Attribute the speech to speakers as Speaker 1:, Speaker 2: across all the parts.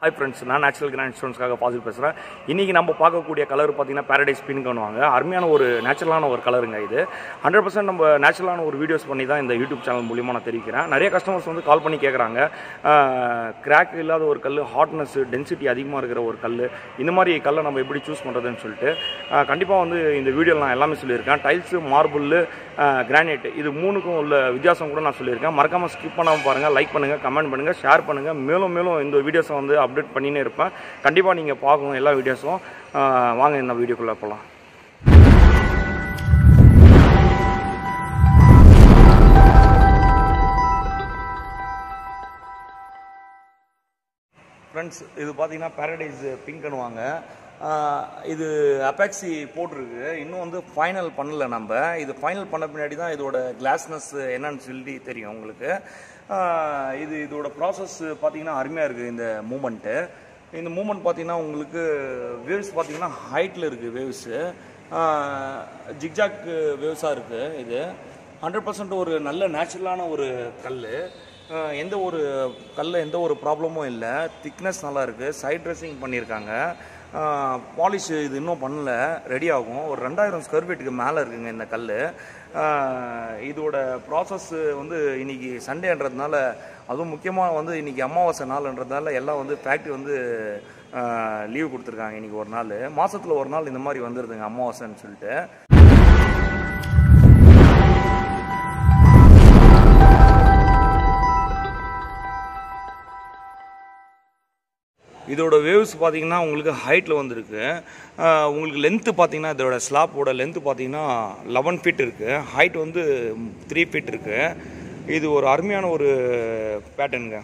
Speaker 1: hi friends நான் natural grand ஸ்டோன்ஸ்க்காக positive பேசுகிறேன் இன்றைக்கி நம்ம பார்க்கக்கூடிய கலர் பார்த்தீங்கன்னா பேரடைஸ் பின் பண்ணுவாங்க அருமையான ஒரு நேச்சுரலான ஒரு கலருங்க இது ஹண்ட்ரட் பர்சன்ட் நம்ம நேச்சுரலான ஒரு வீடியோஸ் பண்ணி தான் இந்த யூடியூப் சேனல் மூலியமாக நான் தெரிவிக்கிறேன் நிறைய கஸ்டமர்ஸ் வந்து கால் பண்ணி கேட்குறாங்க கிராக் இல்லாத ஒரு கல் ஹாட்னஸ் டென்சிட்டி அதிகமாக இருக்கிற ஒரு கல் இந்த மாதிரி கல்லை நம்ம எப்படி சூஸ் பண்ணுறதுன்னு சொல்லிட்டு கண்டிப்பாக வந்து இந்த வீடியோவில் நான் எல்லாமே சொல்லியிருக்கேன் டைல்ஸு மார்பிள் கிரானைட் இது மூணுக்கும் உள்ள வித்தியாசம் கூட நான் சொல்லியிருக்கேன் மறக்காமல் ஸ்கிப் பண்ணாமல் பாருங்கள் லைக் பண்ணுங்கள் கமெண்ட் பண்ணுங்கள் ஷேர் பண்ணுங்கள் மேலும் மேலும் இந்த வீடியோஸை வந்து அப்டேட் பண்ணினே இருப்பேன் கண்டிப்பாக நீங்கள் பார்க்கணும் எல்லா வீடியோஸும் வாங்க இந்த வீடியோக்குள்ளே போகலாம் ஃப்ரெண்ட்ஸ் இது பார்த்தீங்கன்னா பேரடைஸ் பிங்க்னுவாங்க இது அப்பாக்சி போட்டிருக்கு இன்னும் வந்து ஃபைனல் பண்ணல நம்ம இது ஃபைனல் பண்ண பின்னாடி தான் இதோட கிளாஸ்னஸ் என்னன்னு சொல்லி தெரியும் உங்களுக்கு ஆஹ் இது இதோட ப்ராசஸ் பார்த்தீங்கன்னா அருமையாக இருக்குது இந்த மூமெண்ட்டு இந்த மூமெண்ட் பார்த்தீங்கன்னா உங்களுக்கு வேவ்ஸ் பார்த்தீங்கன்னா ஹைட்டில் இருக்குது வேவ்ஸு ஜிக்ஜாக் வேவ்ஸாக இருக்குது இது ஹண்ட்ரட் பர்சன்ட் ஒரு நல்ல நேச்சுரலான ஒரு கல் எந்த ஒரு கல்ல எந்த ஒரு ப்ராப்ளமும் இல்லை திக்னஸ் நல்லா இருக்குது சைட் ட்ரெஸ்ஸிங் பண்ணியிருக்காங்க பாலிஷ் இது இன்னும் பண்ணல ரெடி ஆகும் ஒரு ரெண்டாயிரம் ஸ்கொயர் ஃபீட்டுக்கு மேலே இருக்குங்க இந்த கல் இதோட ப்ராசஸ் வந்து இன்னைக்கு சண்டேன்றதுனால அதுவும் முக்கியமாக வந்து இன்னைக்கு அமாவாசை நாள்ன்றதுனால எல்லாம் வந்து ஃபேக்ட்ரி வந்து லீவ் கொடுத்துருக்காங்க இன்னைக்கு ஒரு நாள் மாதத்தில் ஒரு நாள் இந்த மாதிரி வந்துடுதுங்க அமாவாசைன்னு சொல்லிட்டு இதோட வேவ்ஸ் பார்த்தீங்கன்னா உங்களுக்கு ஹைட்டில் வந்திருக்கு ஆஹ் உங்களுக்கு லென்த்து பார்த்தீங்கன்னா இதோட ஸ்லாப்போட லென்த்து பார்த்தீங்கன்னா லெவன் ஃபீட் இருக்குது ஹைட் வந்து த்ரீ ஃபீட் இருக்குது இது ஒரு அருமையான ஒரு பேட்டர்னுங்க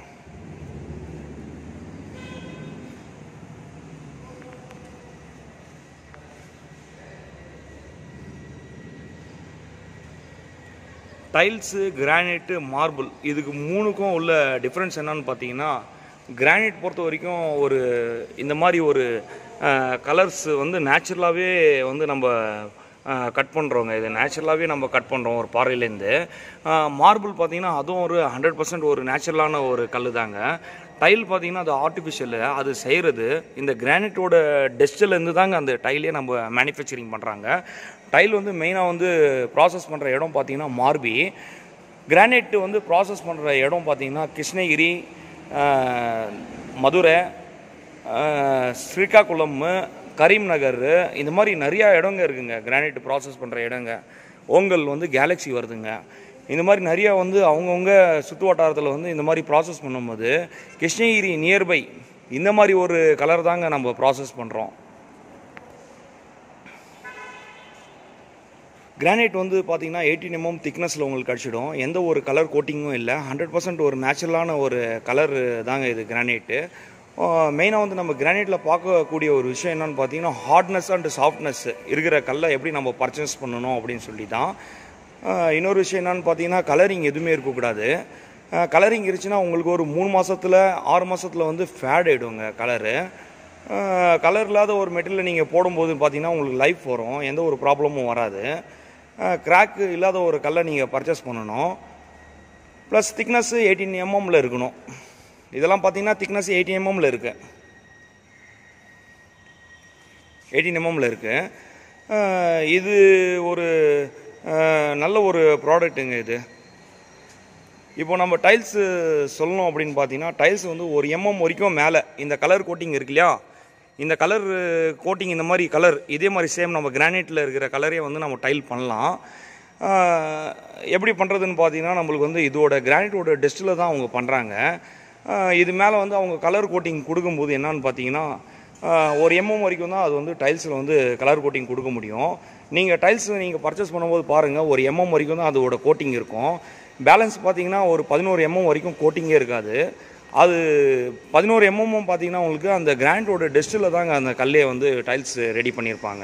Speaker 1: டைல்ஸு கிரானைட்டு மார்பிள் இதுக்கு மூணுக்கும் உள்ள டிஃப்ரென்ஸ் என்னன்னு பார்த்தீங்கன்னா கிரானைட் பொறுத்த வரைக்கும் ஒரு இந்த மாதிரி ஒரு கலர்ஸ் வந்து நேச்சுரலாகவே வந்து நம்ம கட் பண்ணுறோங்க இது நேச்சுரலாகவே நம்ம கட் பண்ணுறோம் ஒரு பாறையிலேருந்து மார்பிள் பார்த்தீங்கன்னா அதுவும் ஒரு ஹண்ட்ரட் பர்சன்ட் ஒரு நேச்சுரலான ஒரு கல் தாங்க டைல் பார்த்தீங்கன்னா அது ஆர்டிஃபிஷியலு அது செய்கிறது இந்த கிரானைட்டோட டெஸ்ட்லேருந்து தாங்க அந்த டைலே நம்ம மேனுஃபேக்சரிங் பண்ணுறாங்க டைல் வந்து மெயினாக வந்து ப்ராசஸ் பண்ணுற இடம் பார்த்தீங்கன்னா மார்பி கிரானைட் வந்து ப்ராசஸ் பண்ணுற இடம் பார்த்தீங்கன்னா கிருஷ்ணகிரி மதுரை ஸ்ரீகாகுளம் கரீம்நகர் இந்த மாதிரி நிறையா இடங்க இருக்குங்க கிரானைட் ப்ராசஸ் பண்ணுற இடங்க ஓங்கல் வந்து கேலக்ஸி வருதுங்க இந்த மாதிரி நிறையா வந்து அவங்கவுங்க சுற்று வட்டாரத்தில் வந்து இந்த மாதிரி ப்ராசஸ் பண்ணும்போது கிருஷ்ணகிரி நியர்பை இந்த மாதிரி ஒரு கலர் தாங்க நம்ம ப்ராசஸ் பண்ணுறோம் கிரானைட் வந்து பார்த்தீங்கன்னா எயிட்டீன் எம்எம் திக்னஸில் உங்களுக்கு கிடச்சிடும் எந்த ஒரு கலர் கோட்டிங்கும் இல்லை ஹண்ட்ரட் பர்சன்ட் ஒரு நேச்சுரலான ஒரு கலர் தாங்க இது கிரானைட்டு மெயினாக வந்து நம்ம கிரானைட்டில் பார்க்கக்கூடிய ஒரு விஷயம் என்னென்னு பார்த்தீங்கன்னா ஹார்ட்னஸ் அண்ட் சாஃப்ட்னஸ் இருக்கிற கல்லை எப்படி நம்ம பர்ச்சேஸ் பண்ணணும் அப்படின்னு சொல்லி தான் இன்னொரு விஷயம் என்னென்னு பார்த்தீங்கன்னா கலரிங் எதுவுமே இருக்கக்கூடாது கலரிங் இருந்துச்சுன்னா உங்களுக்கு ஒரு மூணு மாதத்தில் ஆறு மாதத்தில் வந்து ஃபேட் ஆகிடுங்க கலரு கலர் இல்லாத ஒரு மெட்டீரியல் நீங்கள் போடும்போது பார்த்தீங்கன்னா உங்களுக்கு லைஃப் வரும் எந்த ஒரு ப்ராப்ளமும் வராது கிராக்கு இல்லாத ஒரு கல்லை நீங்கள் பர்ச்சேஸ் பண்ணணும் ப்ளஸ் திக்னஸ்ஸு எயிட்டீன் எம்எம்மில் இருக்கணும் இதெல்லாம் பார்த்தீங்கன்னா திக்னஸ் எயிட்டீன் எம்எம்மில் இருக்குது எயிட்டீன் எம்எம்மில் இருக்குது இது ஒரு நல்ல ஒரு ப்ராடக்ட்டுங்க இது இப்போ நம்ம டைல்ஸு சொல்லணும் அப்படின்னு பார்த்தீங்கன்னா டைல்ஸ் வந்து ஒரு எம்எம் வரைக்கும் மேலே இந்த கலர் கோட்டிங் இருக்கு இல்லையா இந்த கலர் கோட்டிங் இந்த மாதிரி கலர் இதே மாதிரி சேம் நம்ம கிரானைட்டில் இருக்கிற கலரே வந்து நம்ம டைல் பண்ணலாம் எப்படி பண்ணுறதுன்னு பார்த்தீங்கன்னா நம்மளுக்கு வந்து இதோட கிரானைட்டோட டெஸ்ட்டில் தான் அவங்க பண்ணுறாங்க இது மேலே வந்து அவங்க கலர் கோட்டிங் கொடுக்கும்போது என்னன்னு பார்த்தீங்கன்னா ஒரு எம்எம் வரைக்கும் தான் அது வந்து டைல்ஸில் வந்து கலர் கோட்டிங் கொடுக்க முடியும் நீங்கள் டைல்ஸ் நீங்கள் பர்ச்சேஸ் பண்ணும்போது பாருங்கள் ஒரு எம்எம் வரைக்கும் தான் அதோட கோட்டிங் இருக்கும் பேலன்ஸ் பார்த்தீங்கன்னா ஒரு பதினோரு எம்எம் வரைக்கும் கோட்டிங்கே இருக்காது அது பதினோரு எம்எம்மும் பார்த்தீங்கன்னா உங்களுக்கு அந்த கிராண்டோட டெஸ்ட்டில் தாங்க அந்த கல்லே வந்து டைல்ஸ் ரெடி பண்ணியிருப்பாங்க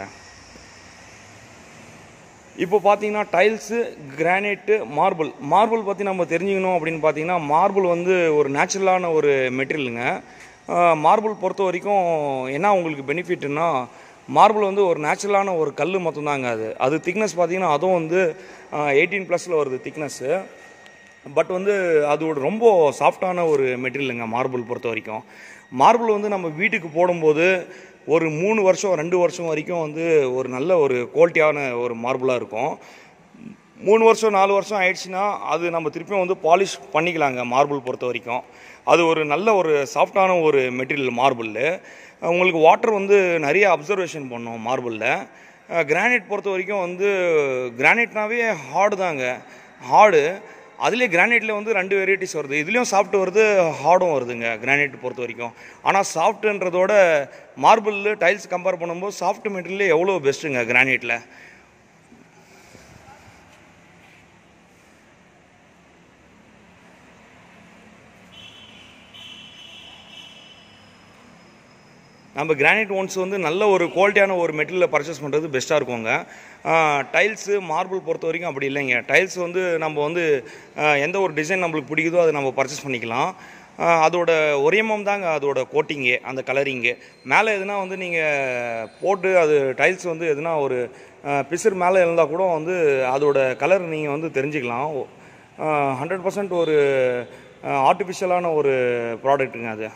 Speaker 1: இப்போ பார்த்தீங்கன்னா டைல்ஸு கிரானைட்டு மார்பிள் மார்பிள் பற்றி நம்ம தெரிஞ்சுக்கணும் அப்படின்னு பார்த்தீங்கன்னா மார்பிள் வந்து ஒரு நேச்சுரலான ஒரு மெட்டீரியலுங்க மார்பிள் பொறுத்த வரைக்கும் என்ன உங்களுக்கு பெனிஃபிட்னா மார்பிள் வந்து ஒரு நேச்சுரலான ஒரு கல் மட்டும்தாங்க அது அது திக்னஸ் பார்த்தீங்கன்னா அதுவும் வந்து எயிட்டீன் ப்ளஸில் வருது திக்னஸ்ஸு பட் வந்து அதோட ரொம்ப சாஃப்டான ஒரு மெட்டீரியலுங்க மார்பிள் பொறுத்த வரைக்கும் மார்பிள் வந்து நம்ம வீட்டுக்கு போடும்போது ஒரு மூணு வருஷம் ரெண்டு வருஷம் வரைக்கும் வந்து ஒரு நல்ல ஒரு குவாலிட்டியான ஒரு மார்பிளாக இருக்கும் மூணு வருஷம் நாலு வருஷம் ஆயிடுச்சுன்னா அது நம்ம திருப்பியும் வந்து பாலிஷ் பண்ணிக்கலாங்க மார்பிள் பொறுத்த வரைக்கும் அது ஒரு நல்ல ஒரு சாஃப்டான ஒரு மெட்டீரியல் மார்பிள் உங்களுக்கு வாட்டர் வந்து நிறைய அப்சர்வேஷன் பண்ணும் மார்பிளில் கிரானைட் பொறுத்த வரைக்கும் வந்து கிரானைட்னாவே ஹார்டு தாங்க ஹார்டு அதுலேயே கிரானைட்டில் வந்து ரெண்டு வெரைட்டிஸ் வருது இதுலேயும் சாஃப்ட் வருது ஹார்டும் வருதுங்க கிரானைட் பொறுத்த வரைக்கும் ஆனால் சாஃப்ட்டுன்றதோட மார்பிள் டைல்ஸ் கம்பேர் பண்ணும்போது சாஃப்ட் மெட்டீரியல் எவ்வளோ பெஸ்ட்டுங்க கிரானைட்டில் நம்ம கிரானைட் ஒன்ஸ் வந்து நல்ல ஒரு குவாலிட்டியான ஒரு மெட்டீரியலை பர்ச்சேஸ் பண்ணுறது பெஸ்ட்டாக இருக்குங்க டைல்ஸு மார்பிள் பொறுத்த வரைக்கும் அப்படி இல்லைங்க டைல்ஸ் வந்து நம்ம வந்து ஆஹ், எந்த ஒரு டிசைன் நம்மளுக்கு பிடிக்குதோ அதை நம்ம பர்ச்சேஸ் பண்ணிக்கலாம் ஆஹ், அதோட ஒரியமம் தாங்க அதோட கோட்டிங்கு அந்த கலரிங்கு மேலே எதுனா வந்து நீங்கள் போட்டு அது டைல்ஸ் வந்து எதுனா ஒரு ஆஹ், பிசிறு மேலே இருந்தால் கூட வந்து அதோட கலர் நீங்கள் வந்து தெரிஞ்சுக்கலாம் ஹண்ட்ரட் பர்சன்ட் ஒரு ஆர்டிஃபிஷியலான ஒரு ப்ராடக்ட்டுங்க அது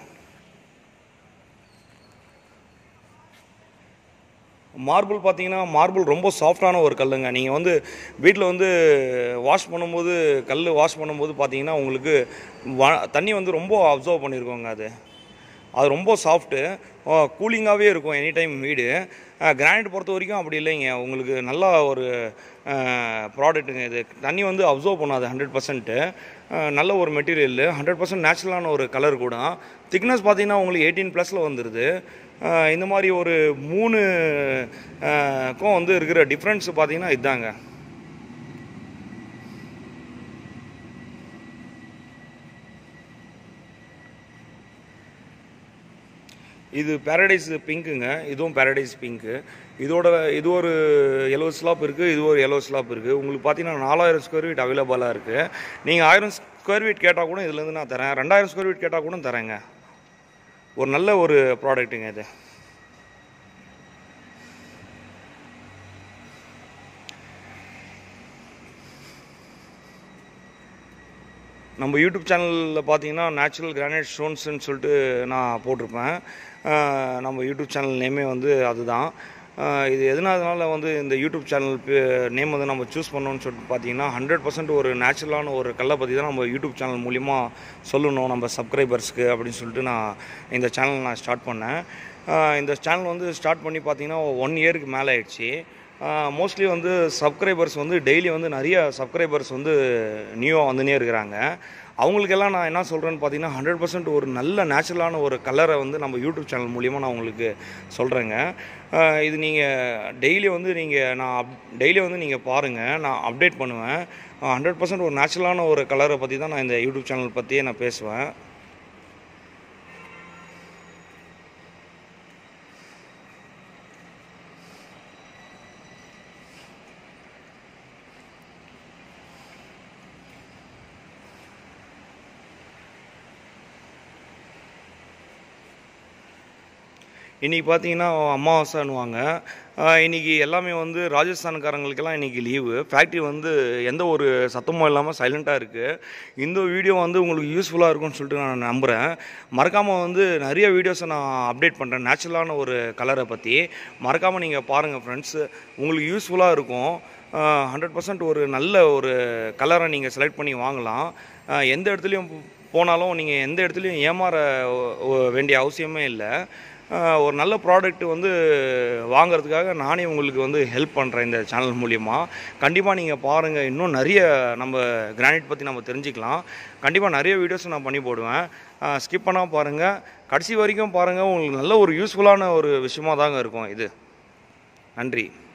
Speaker 1: மார்பிள் பார்த்தீங்கன்னா மார்பிள் ரொம்ப சாஃப்டான ஒரு கல்லுங்க நீங்கள் வந்து வீட்டில் வந்து வாஷ் பண்ணும்போது கல் வாஷ் பண்ணும்போது பார்த்தீங்கன்னா உங்களுக்கு வ தண்ணி வந்து ரொம்ப அப்சர்வ் பண்ணியிருக்கோங்க அது அது ரொம்ப சாஃப்ட்டு கூலிங்காகவே இருக்கும் எனி டைம் வீடு கிரானைட் பொறுத்த வரைக்கும் அப்படி இல்லைங்க உங்களுக்கு நல்ல ஒரு ப்ராடக்ட்டுங்க இது தண்ணி வந்து அப்சர்வ் பண்ணாது ஹண்ட்ரட் பர்சன்ட்டு நல்ல ஒரு மெட்டீரியல் ஹண்ட்ரட் பர்சன்ட் நேச்சுரலான ஒரு கலர் கூட திக்னஸ் பார்த்தீங்கன்னா உங்களுக்கு எயிட்டீன் ப்ளஸில் வந்துடுது அஹ் இந்த மாதிரி ஒரு மூணு அஹ், க்கும் வந்து இருக்கிற டிஃப்ரென்ஸ் பார்த்தீங்கன்னா இதாங்க இது பேரடைஸ் பிங்க்குங்க இதுவும் பேரடைஸ் பிங்க்கு இதோட இது ஒரு எல்லோ ஸ்லாப் இருக்குது இது ஒரு எல்லோ ஸ்லாப் இருக்குது உங்களுக்கு பார்த்தீங்கன்னா நாலாயிரம் ஸ்கொயர் ஃபீட் அவைலபிளாக இருக்குது நீங்கள் ஆயிரம் ஸ்கொயர் ஃபீட் கேட்டால் கூட இதுலேருந்து நான் தரேன் ரெண்டாயிரம் ஸ்கொயர் ஃபீட் கேட்டால் கூட தரேங்க ஒரு நல்ல ஒரு ப்ராடக்ட்டுங்க இது நம்ம யூடியூப் சேனலில் பார்த்தீங்கன்னா நேச்சுரல் கிரானைட் ஸ்டோன்ஸ்னு சொல்லிட்டு நான் போட்டிருப்பேன் அஹ் நம்ம யூடியூப் சேனல் நேமே வந்து அதுதான் அஹ் இது எதனால வந்து இந்த யூடியூப் சேனல் நேம் வந்து நம்ம சூஸ் பண்ணோம்னு சொல்லிட்டு பார்த்தீங்கன்னா ஹண்ட்ரட் பர்சன்ட் ஒரு நேச்சுரலான ஒரு கல்லை பற்றி தான் நம்ம யூடியூப் சேனல் மூலிமா சொல்லணும் நம்ம சப்ஸ்கிரைபர்ஸ்க்கு அப்படின்னு சொல்லிட்டு நான் இந்த சேனல் நான் ஸ்டார்ட் பண்ணேன் அஹ் இந்த சேனல் வந்து ஸ்டார்ட் பண்ணி பார்த்தீங்கன்னா ஒன் இயருக்கு மேலே ஆயிடுச்சு மோஸ்ட்லி வந்து சப்ஸ்கிரைபர்ஸ் வந்து டெய்லி வந்து நிறைய சப்ஸ்கிரைபர்ஸ் வந்து நியூவாக வந்துனே இருக்கிறாங்க அவங்களுக்கெல்லாம் நான் என்ன சொல்கிறேன்னு பார்த்தீங்கன்னா ஹண்ட்ரட் பர்சன்ட் ஒரு நல்ல நேச்சுரலான ஒரு கலரை வந்து நம்ம யூடியூப் சேனல் மூலியமாக நான் உங்களுக்கு சொல்கிறேங்க இது நீங்கள் டெய்லி வந்து நீங்கள் நான் அப் டெய்லி வந்து நீங்கள் பாருங்கள் நான் அப்டேட் பண்ணுவேன் ஹண்ட்ரட் பர்சன்ட் ஒரு நேச்சுரலான ஒரு கலரை பற்றி தான் நான் இந்த யூடியூப் சேனல் பற்றியே நான் பேசுவேன் இன்றைக்கி பார்த்தீங்கன்னா அமாவாசைன்னுவாங்க ஆஹ் இன்னைக்கு எல்லாமே வந்து ராஜஸ்தான்காரங்களுக்கெல்லாம் இன்றைக்கி லீவு ஃபேக்ட்ரி வந்து எந்த ஒரு சத்தமும் இல்லாமல் சைலண்ட்டாக இருக்குது இந்த வீடியோ வந்து உங்களுக்கு யூஸ்ஃபுல்லாக இருக்கும்னு சொல்லிட்டு நான் நம்புகிறேன் மறக்காமல் வந்து நிறைய வீடியோஸை நான் அப்டேட் பண்ணுறேன் நேச்சுரலான ஒரு கலரை பற்றி மறக்காமல் நீங்கள் பாருங்கள் ஃப்ரெண்ட்ஸ் உங்களுக்கு யூஸ்ஃபுல்லாக இருக்கும் ஹண்ட்ரட் பர்சன்ட் ஒரு நல்ல ஒரு கலரை நீங்கள் செலக்ட் பண்ணி வாங்கலாம் ஆஹ் எந்த இடத்துலையும் போனாலும் நீங்கள் எந்த இடத்துலையும் ஏமாற ஒ- ஒ- வேண்டிய அவசியமே இல்லை ஆஹ் ஒரு நல்ல ப்ராடக்ட் வந்து வாங்குறதுக்காக நானே உங்களுக்கு வந்து ஹெல்ப் பண்ணுறேன் இந்த சேனல் மூலியமாக கண்டிப்பாக நீங்கள் பாருங்கள் இன்னும் நிறைய நம்ம கிரானைட் பற்றி நம்ம தெரிஞ்சுக்கலாம் கண்டிப்பாக நிறைய வீடியோஸ் நான் பண்ணி போடுவேன் ஸ்கிப் பண்ணாமல் பாருங்கள் கடைசி வரைக்கும் பாருங்கள் உங்களுக்கு நல்ல ஒரு யூஸ்ஃபுல்லான ஒரு விஷயமா தாங்க இருக்கும் இது நன்றி